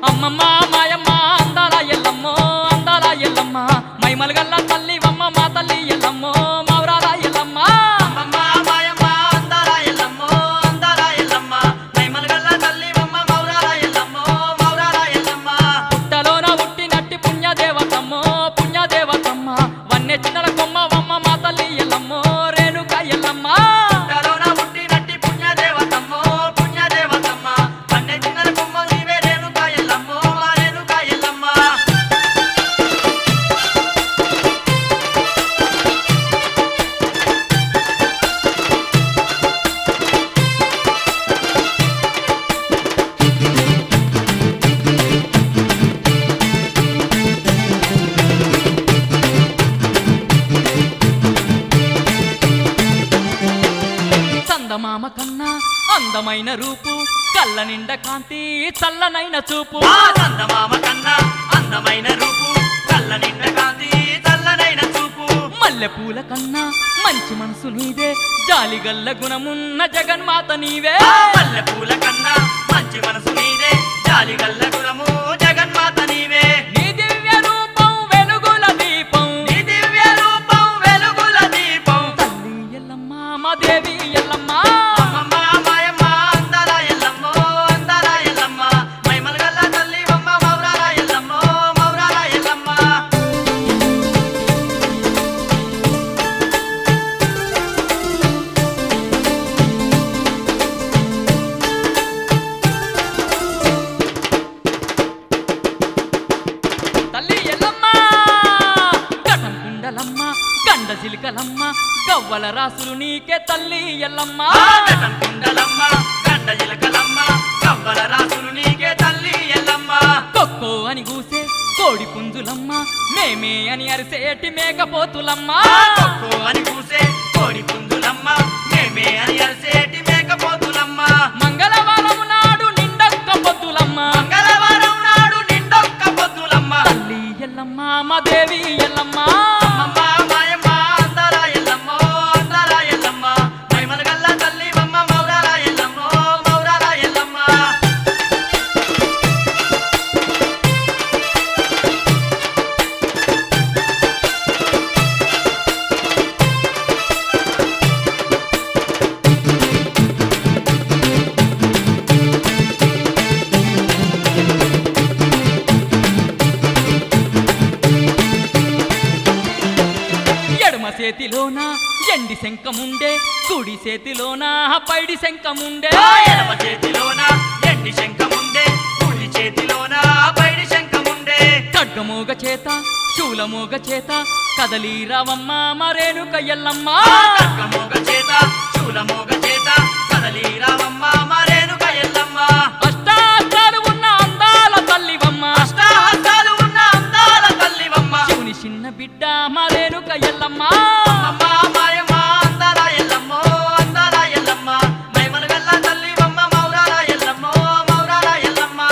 అమ్మమ్మ మాయమ్మ అందాల ఎల్లమ్మో అందాల ఎల్లమ్మ మైమలగల్ల తల్లి వమ్మ మా తల్లి ఎల్లమ్మో మౌరాల ఎల్లమ్మ అమ్మమ్మ మాయమ్మ అందాల ఎల్లమ్మో అందాల ఎల్లమ్మ మైమలగల్ల తల్లివమ్మ మౌరాల ఎల్లమ్మో మౌరాల ఎల్లమ్మ పుట్టలోన పుట్టినట్టి పుణ్యదేవతమ్మో పుణ్యదేవతమ్మ వన్నె చిన్నల కొమ్మ వమ్మ మా తల్లి ఎల్లమ్మో రేణుక ఎల్లమ్మ కరోనా పుట్టినట్టి పుణ్యదేవతమ్మో పుణ్యదేవతమ్మ పన్నె చిన్నల కొమ్మ నీవే రేణుక ఎల్లమ్మో మా రేణుక ఎల్లమ్మ చందమామ కన్నా అందమైన రూపు కళ్ళ నిండ కాంతి చల్లనైన చూపు ఆ చందమామ కన్నా అందమైన రూపు కళ్ళ నిండ కాంతి చల్లనైన చూపు మల్లెపూల కన్నా మంచి మనసు నీదే జాలిగల్ల గుణమున్న జగన్మాత నీవే ఆ మల్లె పూల కన్నా మంచి మనసు నీదే జాలిగల్ల గుణము జగన్మాత నీవే నీ దివ్య రూపం వెలుగుల దీపం నీ దివ్య రూపం వెలుగుల దీపం తల్లి ఎల్లమ్మ మా దేవి ఎల్లమ్మ అమ్మమ్మ మాయమ్మ అందాల ఎల్లమ్మో అందాల ఎల్లమ్మ మైమలగల్ల తల్లివమ్మ మౌరాల ఎల్లమ్మో మౌరాల ఎల్లమ్మ తల్లి ఎల్లమ్మ కటం కుండలమ్మ గండ చిలుకలమ్మ గవ్వల రాసులు నీకే తల్లి ఎల్లమ్మ ఆగటం పిండలమ్మ గండ జిలకలమ్మ కవ్వల రాసులు నీకే తల్లి ఎల్లమ్మ కొక్కో అని కూసే కోడి పుంజులమ్మ మేమే అని అరిసేటి మేకపోతులమ్మ కొక్కో అని కూసే కోడి పుంజులమ్మ మేమే అని అరిసేటి మేకపోతులమ్మ మంగళవారం నాడు నిండొక్క పొద్దులమ్మ మంగళవారం నాడు నిండొక్క పొద్దులమ్మ తల్లి ఎల్లమ్మ మా దేవి ఎల్లమ్మ అమ్మమ్మ మాయమ్మ అందాల ఎల్లమ్మో అందాల ఎల్లమ్మ మైమలగల్ల తల్లివమ్మ మౌరాల ఎల్లమ్మో మౌరాల ఎల్లమ్మ ఎడమ చేతిలోన ఎండి శంఖముండే కుడి చేతిలోన పైడి శంఖముండే ఆ ఎడమ చేతిలోన ఎండి శంఖముండే కుడి చేతిలోన బయడి శంఖముండే ఖడ్గమోగ చేత శూలమోగ చేత కదలి రావమ్మ మరేనుక ఎల్లమ్మ కక్కమోగ చేత శూలమోగ చేత కదలి రావమ్మ మరేనుక ఎల్లమ్మ అష్టాచారు ఉన్న అందాల తల్లివమ్మ అష్టాహస్తాలు ఉన్న అందాల తల్లివమ్మ శివుని చిన్న బిడ్డ మరేనుక ఎల్లమ్మ అమ్మమ్మ మాయమ్మ అందాల ఎల్లమ్మో అందాల ఎల్లమ్మ మైమలగల్ల తల్లివమ్మ మౌరాల ఎల్లమ్మో మౌరాల ఎల్లమ్మ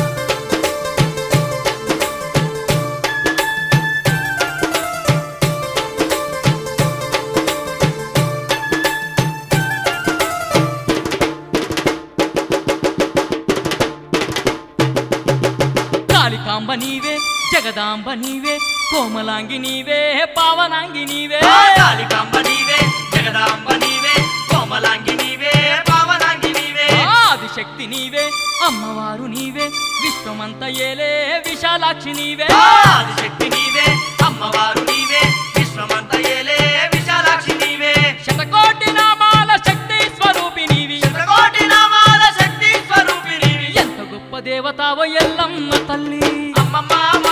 కాళికాంబ నీవే జగదాంబ నీవే కోమలాంగి నీవే పావనాంగి నీవే కాళికాంబ నీవే జగదాంబ నీవే కోమలాంగి నీవే పావనాంగి నీవే ఆదిశక్తి నీవే అమ్మవారు నీవే విశ్వమంత ఏలే విశాలాక్షి నీవే ఆదిశక్తి నీవే అమ్మవారు నీవే విశ్వమంత ఏలే విశాలాక్షి నీవే శతకోటి నామాల శక్తి స్వరూపి నీవి శతకోటి నామాల శక్తి స్వరూపిణివి ఎంత గొప్ప దేవతావో ఎల్లమ్మ తల్లి అమ్మమ్మ